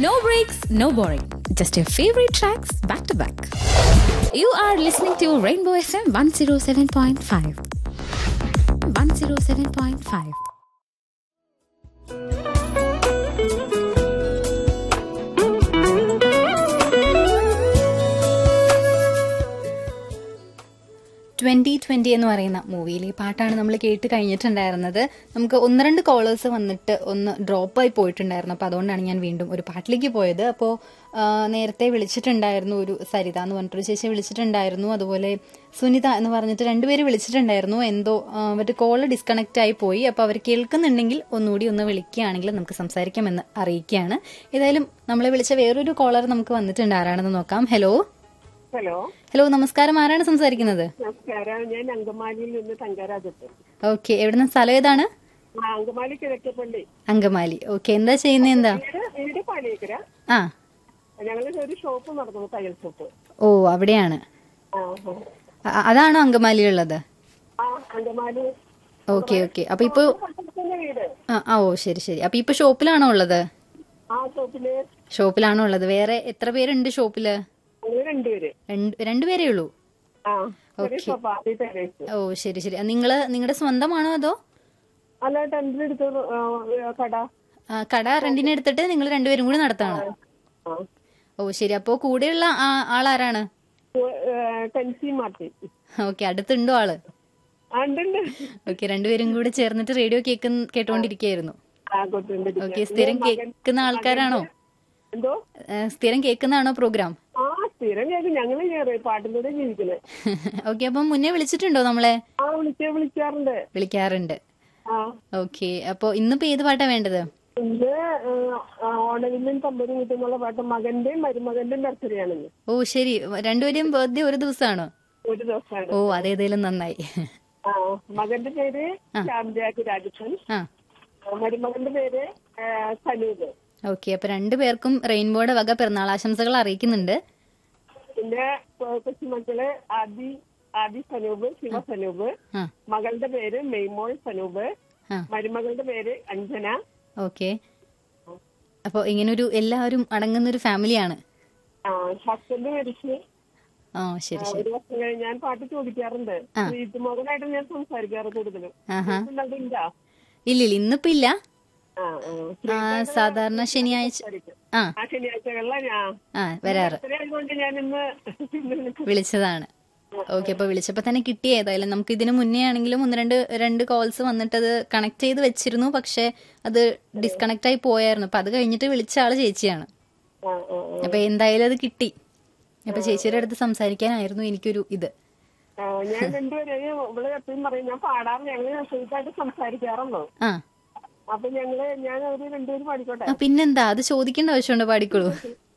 No breaks, no boring. Just your favorite tracks back to back. You are listening to Rainbow FM 107.5. 107.5. Twenty twenty എന്ന് പറയുന്ന മൂവിയിൽ ഈ പാട്ടാണ് നമ്മൾ കേട്ട് കഴിഞ്ഞിട്ടുണ്ടായിരുന്നത് നമുക്ക് ഒന്ന് രണ്ട് കോളേഴ്സ് വന്നിട്ട് ഒന്ന് ഡ്രോപ്പ് ആയി പോയിട്ടുണ്ടായിരുന്നു അപ്പോൾ അതുകൊണ്ടാണ് ഞാൻ വീണ്ടും ഒരു പാട്ടിലേക്ക് പോയത് അപ്പോൾ നേരത്തെ വിളിച്ചിട്ടുണ്ടായിരുന്നു ഒരു സരിത എന്ന് പറഞ്ഞിട്ടൊരു ചേച്ചി വിളിച്ചിട്ടുണ്ടായിരുന്നു അതുപോലെ സുനിത എന്ന് പറഞ്ഞിട്ട് രണ്ടുപേര് വിളിച്ചിട്ടുണ്ടായിരുന്നു എന്തോ ആ, അവരുടെ കോള് ഡിസ്കണക്റ്റ് ആയി പോയി അപ്പോൾ അവർ കേൾക്കുന്നുണ്ടെങ്കിൽ ഒന്നുകൂടി ഒന്ന് വിളിക്കുകയാണെങ്കിൽ നമുക്ക് സംസാരിക്കാമെന്ന് അറിയിക്കുകയാണ് ഏതായാലും നമ്മളെ വിളിച്ച വേറൊരു കോളർ നമുക്ക് വന്നിട്ടുണ്ട് ആരാണെന്ന് നോക്കാം ഹലോ ഹലോ ഹലോ നമസ്കാരം ആരാണ് സംസാരിക്കുന്നത് നമസ്കാരം ഞാൻ അങ്കമാലിയിൽ നിന്ന് തങ്കരാജത്ത് ഓക്കെ എവിടുന്ന സ്ഥലം ഏതാണ് ആ അങ്കമാലി കിഴക്കപ്പള്ളി അങ്കമാലി ഓക്കെ എന്താ ചെയ്യുന്നത് എന്താ വീട് വീട് പാലിയേക്കര ആ ഞങ്ങൾ ഒരു ഷോപ്പ് നടത്തുന്നു തയ്യൽ ഷോപ്പ് ഓ അവിടെയാണ് ആ ആ. അ- അതാണോ അങ്കമാലിയിലുള്ളത് ആ അങ്കമാലി ഓക്കെ ഓക്കെ അപ്പൊ ഇപ്പൊ തൊട്ടടുത്തന്നെ വീട് ആ ആ, ഓ ശരി ശരി അപ്പൊ ഇപ്പൊ ഷോപ്പിലാണോ ഉള്ളത് ആ ഷോപ്പില് ഷോപ്പിലാണോ ഉള്ളത് വേറെ എത്ര പേരുണ്ട് ഷോപ്പില് ഞങ്ങൾ രണ്ടുപേര് രണ്ട് രണ്ടുപേരേ ഉള്ളൂ ആ ഒരു ഷോപ്പ് ആദ്യ തെരേസ് ഓ ശരി ശരി ആ, നിങ്ങള് നിങ്ങളുടെ സ്വന്തമാണോ അതോ അല്ല ടെൻറ്റിലെടുത്ത് കട ആ, കട റെന്റിന് എടുത്തിട്ട് നിങ്ങൾ രണ്ടുപേരും കൂടി നടത്താണ് ആ ഓ ശരി അപ്പോ കൂടെയുള്ള ആ- ആളാരാണ് ടെൻസി മാർട്ടി ഓക്കെ അടുത്തുണ്ടോ ആള് ആ ഉണ്ട് ഉണ്ട് ഓക്കെ രണ്ടുപേരും കൂടെ ചേർന്നിട്ട് റേഡിയോ കേൾക്കുന്ന കേട്ടോണ്ടിരിക്കുകയായിരുന്നു ആ കൊണ്ടുണ്ട് ഓക്കെ സ്ഥിരം കേൾക്കുന്ന ആൾക്കാരാണോ എന്തോ ഏ, സ്ഥിരം കേൾക്കുന്നതാണോ പ്രോഗ്രാം ആ സ്ഥിരം കേൾക്കും ഞങ്ങൾ കയറി പാട്ടിലൂടെ ജീവിക്കുന്നത് ഓക്കെ അപ്പം മുന്നേ വിളിച്ചിട്ടുണ്ടോ നമ്മളെ ആ വിളിച്ച വിളിക്കാറുണ്ട് വിളിക്കാറുണ്ട് ആ ഓക്കെ അപ്പൊ ഇന്നിപ്പോ ഏത് പാട്ടാ വേണ്ടത് ഇത് ഓണവില്ലും തമ്പരും കിട്ടുന്നുള്ള പാട്ട് മകന്റെയും മരുമകന്റെയും ബർത്ത്ഡേ ആണെന്ന് ഓ ശരി രണ്ടുപേരും ബർത്ത്ഡേ ഒരു ദിവസമാണോ ഒരു ദിവസമാണ് ഓ അതേതേലും നന്നായി ആ മകന്റെ പേര് ശ്യാംജാക്ക് രാജപ്പൻ ആ ആ, മരുമകന്റെ പേര് ആ, സനൂപ് ഓക്കെ അപ്പൊ രണ്ടുപേർക്കും റെയിൻബോയുടെ വക പിറന്നാൾ ആശംസകൾ അറിയിക്കുന്നുണ്ട് പിന്നെ കൊ- കൊച്ചുമക്കള് ആദി ആദി സനൂപ് ശിവ സനൂപ് ആ മകളുടെ പേര് മെയ്മോൾ സനൂപ് ആ മരുമകളുടെ പേര് അഞ്ജന ഓക്കെ അപ്പൊ ഇങ്ങനൊരു എല്ലാവരും അടങ്ങുന്ന ഒരു ഫാമിലിയാണ് ആ ഹസ്ബൻഡ് മരിച്ച് ആ ശരി ആ, ശരി ഒരു വർഷം കഴിഞ്ഞ് ഞാൻ പാട്ട് ചോദിക്കാറുണ്ട് ആ. വീട്ടുമകനായിട്ട് ഞാൻ സംസാരിക്കാറ് കൂടുതലും ആഹാ അവിടെ ഇല്ല ഇല്ലില്ല ഇന്നിപ്പോ ഇല്ല ആ ആ ആ, സാധാരണ ശനിയാഴ്ച ആ ആ ശനിയാഴ്ചകളിലാ ഞാൻ ആ വരാറ് കൊണ്ട് ഞാൻ ഇന്ന് ഇന്ന് വിളിച്ചതാണ് ഓക്കെ അപ്പൊ വിളിച്ചപ്പോ തന്നെ കിട്ടി ഏതായാലും നമുക്ക് ഇതിന് മുന്നേ ആണെങ്കിലും ഒന്ന് രണ്ട് രണ്ട് കോൾസ് വന്നിട്ട് അത് കണക്ട് ചെയ്ത് വെച്ചിരുന്നു പക്ഷെ അത് ഡിസ്കണക്ട് ആയി പോയായിരുന്നു അപ്പൊ അത് കഴിഞ്ഞിട്ട് വിളിച്ച ആള് ചേച്ചിയാണ് ആ ആ ആ. അപ്പൊ എന്തായാലും അത് കിട്ടി അപ്പൊ ചേച്ചിയുടെ അടുത്ത് സംസാരിക്കാനായിരുന്നു എനിക്കൊരു ഇത് ആ, ഞാൻ രണ്ടുപേരെയും ഇവിടെ എപ്പോഴും പറയും ഞാൻ പാടാറ് ഞങ്ങള് സുഖമായിട്ട് സംസാരിക്കാറുണ്ടോ ആ അപ്പൊ ഞങ്ങള് ഞാൻ ഒരു രണ്ടുപേരും പാടിക്കോട്ടെ ആ, പിന്നെന്താ അത് ചോദിക്കേണ്ട ആവശ്യമുണ്ടോ പാടിക്കോളൂ